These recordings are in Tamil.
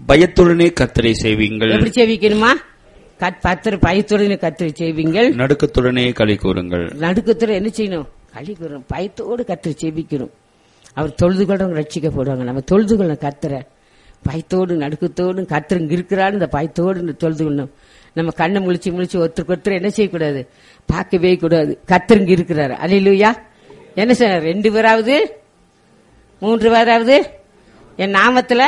பயத்துடனே கர்த்தரை சேவிங்கள் எப்படி சேவிக்கணுமா கத் பத்திர பயத்துடனே கத்திரி செய்வீங்கள் நடுக்கத்துடனே களி கூறுங்கள் நடுக்கத்துல என்ன செய்யணும் களி கூறணும் பயத்தோடு கத்திரி செபிக்கணும் அவர் தொழுது கொள்றவங்க ரட்சிக்கப்படுவாங்க நம்ம தொழுது கொள்ளணும் கத்துற பயத்தோடு நடுக்கத்தோடு கத்துறங்க இருக்கிறான்னு இந்த பயத்தோடு தொழுது கொள்ளணும் நம்ம கண்ணை முழிச்சு முழிச்சு ஒருத்தருக்கு ஒருத்தர் என்ன செய்யக்கூடாது பார்க்கவே கூடாது கத்துறங்க இருக்கிறாரு அலையிலுயா என்ன சார் ரெண்டு பேராவது மூன்று பேராவது என் நாமத்துல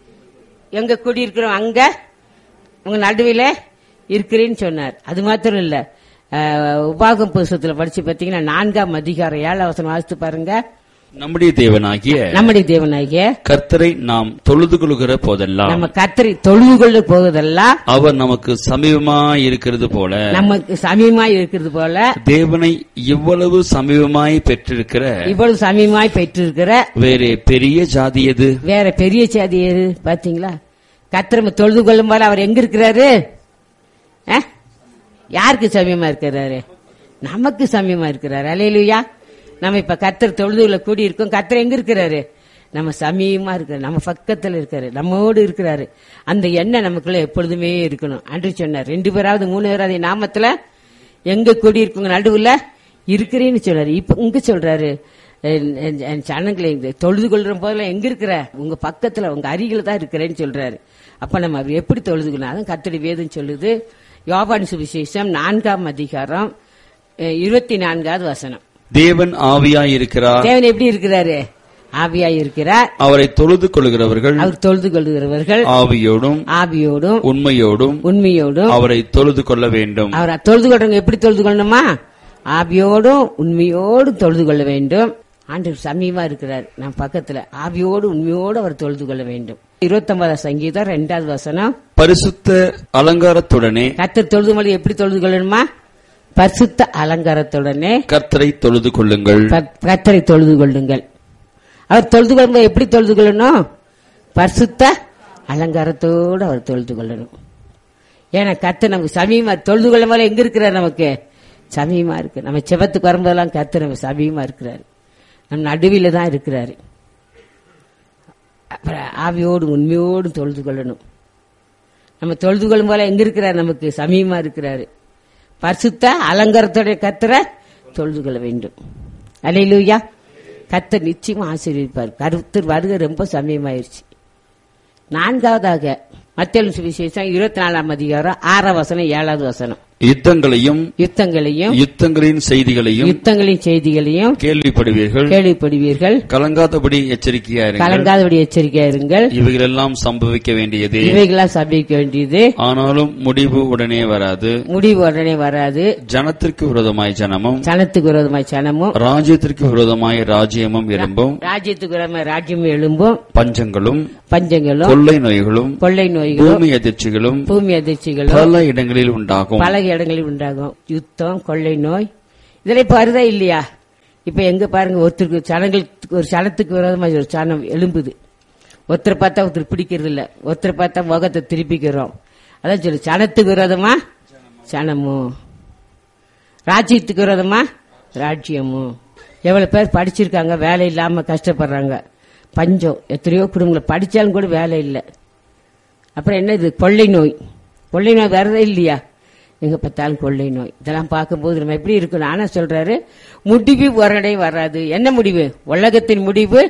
எங்க குடி இருக்கிறோம் அங்க உங்க நடுவில் இருக்கிறேன்னு சொன்னார் அது மாத்திரம் இல்ல அஹ், உபாகம் புஸ்தகத்துல படிச்சு பாத்தீங்கன்னா நான்காம் அதிகாரம் ஏழாம் வசனம் வாசித்து பாருங்க நம்முடைய தேவனாகிய நம்முடைய தேவனாகிய கர்த்தரை நாம் தொழுது கொள்கிற போதெல்லாம் நம்ம கத்தரி தொழுது கொள்ள போவதெல்லாம் அவர் நமக்கு சமீபமாய் இருக்கிறது போல நமக்கு சமீபமாய் இருக்கிறது போல தேவனை இவ்வளவு சமீபமாய் பெற்றிருக்கிற இவ்வளவு சமீபமாய் பெற்றிருக்கிற வேறே பெரிய ஜாதி எது வேற பெரிய சாதி எது பாத்தீங்களா கத்திரம தொழுது கொள்ளும் போல அவர் எங்க இருக்கிறாரு அஹ்? யாருக்கு சமயமா இருக்கிறாரு நமக்கு சமயமா இருக்கிறாரு அலையிலுயா நம்ம இப்ப கத்தர் தொழுதுல கூடி இருக்கோம் கத்தர் எங்க இருக்கிறாரு நம்ம சமயமா இருக்கிறாரு நம்ம பக்கத்துல இருக்காரு நம்மோடு இருக்கிறாரு அந்த எண்ணம் நமக்குள்ள எப்பொழுதுமே இருக்கணும் அன்று சொன்னார் ரெண்டு பேராவது மூணு பேராவது என் நாமத்துல எங்க கூடி இருக்குங்க நடுவுல இருக்கிறேன்னு சொல்றாரு இப்ப இங்க சொல்றாரு என்- என் என் சனங்களை இந்த தொழுது கொள்ற போதெல்லாம் எங்க இருக்கிற உங்க பக்கத்துல உங்க அருகில தான் இருக்கிறேன்னு சொல்றாரு அப்ப நம்ம அவர் எப்படி தொழுதுக்கணும் அதான் கத்தடி வேதம் சொல்லுது யோபான் சுவிசேஷம் நான்காம் அதிகாரம் அஹ், இருபத்தி நான்காவது வசனம் தேவன் ஆவியாய் இருக்கிறார் தேவன் எப்படி இருக்கிறாரு ஆவியாய் இருக்கிறார் அவரை தொழுது கொள்கிறவர்கள் அவர் தொழுது கொள்கிறவர்கள் ஆவியோடும் ஆவியோடும் உண்மையோடும் உண்மையோடும் அவரை தொழுது கொள்ள வேண்டும் அவர் தொழுது கொள்றவங்க எப்படி தொழுது கொள்ளணுமா ஆவியோடும் உண்மையோடும் தொழுது கொள்ள வேண்டும் ஆண்டவர் சமீபமா இருக்கிறார் நம் பக்கத்துல ஆவியோடு உண்மையோடு அவர் தொழுது கொள்ள வேண்டும் இருபத்தொன்பதாம் சங்கீதம் ரெண்டாவது வசனம் பரிசுத்த அலங்காரத்துடனே கத்தர் தொழுது மொழி எப்படி தொழுது கொள்ளணுமா பரிசுத்த அலங்காரத்துடனே கர்த்தரை தொழுது கொள்ளுங்கள் கத்- கர்த்தரை தொழுது கொள்ளுங்கள் அவர் தொழுது கொள்ளும்போது எப்படி தொழுது கொள்ளணும் பரிசுத்த அலங்காரத்தோடு அவர் தொழுது கொள்ளணும் ஏன்னா கர்த்தர் நமக்கு சமீபமா தொழுது கொள்ளும் போல எங்க இருக்கிறார் நமக்கு சமீபமா இருக்கு நம்ம செவத்துக்கு வரும்போதெல்லாம் கர்த்தர் நம்ம சமீபமா இருக்கிறாரு நம் நடுவில தான் இருக்கிறாரு அப்புறம் ஆவியோடு உண்மையோடு தொழுது கொள்ளணும் நம்ம தொழுது கொள்ளும் போல எங்க இருக்கிறார் நமக்கு சமீபமா இருக்கிறாரு பரிசுத்த அலங்காரத்தோடைய கத்தரை தொழுது கொள்ள வேண்டும் அலையிலூயா கத்தர் நிச்சயமா ஆசீர்வதிப்பார் கருத்தர் வருகை ரொம்ப சமயமாயிருச்சு நான்காவதாக மத்திய சுவிசேஷம் இருபத்தி நாலாம் அதிகாரம் ஆறாம் வசனம் ஏழாவது வசனம் யுத்தங்களையும் யுத்தங்களையும் யுத்தங்களின் செய்திகளையும் யுத்தங்களின் செய்திகளையும் கேள்விப்படுவீர்கள் கேள்விப்படுவீர்கள் கலங்காதபடி எச்சரிக்கையா இருங்கள் கலங்காதபடி எச்சரிக்கையா இருங்கள் இவைகளெல்லாம் சம்பவிக்க வேண்டியதே இவைகளாம் சபிக்க வேண்டியது ஆனாலும் முடிவு உடனே வராது முடிவு உடனே வராது ஜனத்திற்கு விரோதமாய் ஜனமும் சனத்துக்கு விரோதமாய் சனமும் ராஜ்யத்திற்கு விரோதமாய் ராஜ்யமும் எழும்பும் ராஜ்யத்துக்கு விரோதமாய் ராஜ்யம் எழும்பும் பஞ்சங்களும் பஞ்சங்களும் கொள்ளை நோய்களும் கொள்ளை நோய்களும் பூமி அதிர்ச்சிகளும் பூமி அதிர்ச்சிகளும் பல இடங்களில் உண்டாகும் பல இடங்களில் உண்டாகும் யுத்தம் கொள்ளை நோய் இதெல்லாம் இப்ப வருதா இல்லையா இப்ப எங்க பாருங்க ஒருத்தருக்கு சனங்களுக்கு ஒரு சனத்துக்கு விரோதமா ஒரு சனம் எழும்புது ஒருத்தரை பார்த்தா ஒருத்தர் பிடிக்கிறது இல்ல ஒருத்தரை பார்த்தா முகத்தை திருப்பிக்கிறோம் அதான் சொல்லு சனத்துக்கு விரோதமா சனமும் ராஜ்யத்துக்கு விரோதமா ராஜ்யமும் எவ்வளவு பேர் படிச்சிருக்காங்க வேலை இல்லாம கஷ்டப்படுறாங்க பஞ்சம் எத்தனையோ குடும்பங்களை படிச்சாலும் கூட வேலை இல்லை அப்புறம் என்ன இது கொள்ளை நோய் கொள்ளை நோய் வரதே இல்லையா எங்க பார்த்தாலும் கொள்ளை நோய் இதெல்லாம் பார்க்கும்போது நம்ம எப்படி இருக்கணும் ஆனா சொல்றாரு முடிவு உடனே வராது என்ன முடிவு உலகத்தின் முடிவு